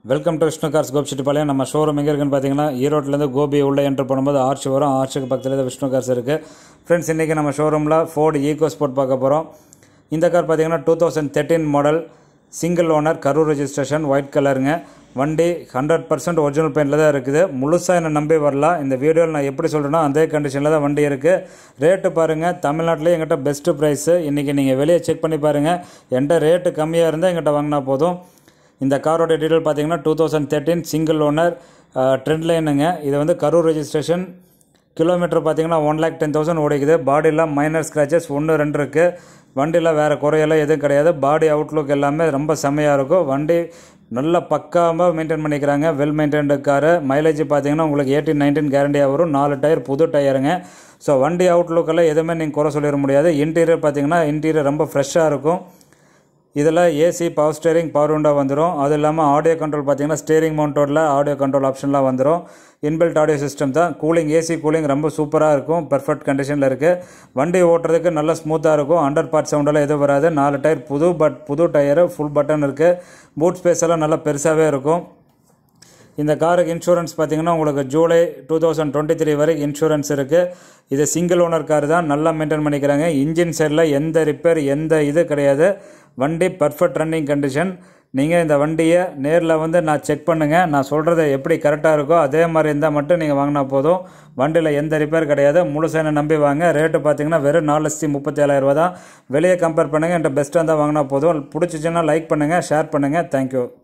welcome to Vishnu cars Gobichettipalayam நம்ம showroom எங்கே இருக்குன்னு பார்த்தீங்கன்னா ஈரோட்லேருந்து கோபி உள்ளே என்ட்ரு பண்ணும்போது ஆர்ச் வரும் ஆர்ச்சுக்கு பக்கத்தில் தான் விஷ்ணு கார்ஸ் இருக்குது ஃப்ரெண்ட்ஸ் இன்றைக்கி நம்ம ஷோரூமில் ஃபோர்டு ஈகோ ஸ்போர்ட் பார்க்க போகிறோம் இந்த கார் பார்த்தீங்கன்னா two thousand thirteen model single owner Karur registration white கலருங்க வண்டி ஹண்ட்ரட் பர்சன்ட் ஒரிஜினல் பெயிண்டில் தான் இருக்குது முழுசாக என்னை நம்பி வரலாம் இந்த வீடியோவில் நான் எப்படி சொல்கிறேனோ அதே கண்டிஷனில் தான் வண்டி இருக்குது ரேட்டு பாருங்கள் தமிழ்நாட்டிலே எங்கிட்ட பெஸ்ட்டு ப்ரைஸு இன்றைக்கி நீங்கள் வெளியே செக் பண்ணி பாருங்கள் என்கிட்ட ரேட்டு கம்மியாக இருந்தால் எங்கிட்ட வாங்கினா போதும் இந்த காரோட டீட்டெயில் பார்த்தீங்கன்னா two thousand thirteen single owner trend லைனுங்க இது வந்து கரூர் ரெஜிஸ்ட்ரேஷன் கிலோமீட்டர் பார்த்தீங்கன்னா ஒன் லேக் டென் தௌசண்ட் ஓடிக்குது பாடியில் மைனர் ஸ்க்ராச்சஸ் ஒன்று ரெண்டு இருக்குது வண்டியில் வேறு குறையெல்லாம் எதுவும் கிடையாது பாடி அவுட்லுக் எல்லாமே ரொம்ப செம்மையாக இருக்கும் வண்டி நல்லா பக்காவாக மெயின்டைன் பண்ணிக்கிறாங்க வெல் மெயின்டைன்டு காரு மைலேஜ் பார்த்தீங்கன்னா உங்களுக்கு எயிட்டீன் நைன்டீன் கேரண்டியாக வரும் நாலு டயர் புது டயருங்க ஸோ வண்டி அவுட்லுக்கெல்லாம் எதுவுமே நீங்கள் குறை சொல்லிட முடியாது இன்டீரியர் பார்த்தீங்கன்னா இன்டீரியர் ரொம்ப ஃப்ரெஷ்ஷாக இருக்கும் இதில் AC power steering power window வந்துடும் அது இல்லாமல் ஆடியோ கண்ட்ரோல் பார்த்தீங்கன்னா ஸ்டேரிங் மவுண்டோடில் ஆடியோ கண்ட்ரோல் ஆப்ஷன்லாம் வந்துடும் இன்பில்ட் ஆடியோ சிஸ்டம் தான் கூலிங் ஏசி கூலிங் ரொம்ப சூப்பராக இருக்கும் பெர்ஃபெக்ட் கண்டிஷனில் இருக்குது வண்டி ஓட்டுறதுக்கு நல்ல ஸ்மூத்தாக இருக்கும் அண்டர் பார்ட் சவுண்டெல்லாம் எதுவும் வராது நாலு டயர் புது பட் புது டயரு ஃபுல் பட்டன் இருக்குது பூட் ஸ்பேஸ் எல்லாம் நல்லா பெருசாகவே இருக்கும் இந்த காருக்கு இன்சூரன்ஸ் பார்த்தீங்கன்னா உங்களுக்கு July two thousand twenty three வரைக்கும் இன்சூரன்ஸ் இருக்குது இது சிங்கிள் ஓனர் கார் தான் நல்லா மெயின்டைன் பண்ணிக்கிறாங்க இன்ஜின் சைடில் எந்த ரிப்பேர் எந்த இது கிடையாது வண்டி பர்ஃபெக்ட் ரன்னிங் கண்டிஷன் நீங்கள் இந்த வண்டியை நேரில் வந்து நான் செக் பண்ணுங்கள் நான் சொல்கிறது எப்படி கரெக்டாக இருக்கோ அதே மாதிரி இருந்தால் மட்டும் நீங்கள் வாங்கினா போதும் வண்டியில் எந்த ரிப்பேர் கிடையாது முழுசாக நம்பி வாங்க ரேட்டு பார்த்தீங்கன்னா வெறும் நாலு லட்சத்தி முப்பத்தி ஏழாயிரரூபா தான் வெளியே கம்பேர் பண்ணுங்கள் என்கிட்ட பெஸ்ட்டாக இருந்தால் வாங்கினா போதும் பிடிச்சிச்சின்னா லைக் பண்ணுங்கள் ஷேர் பண்ணுங்கள் தேங்க்யூ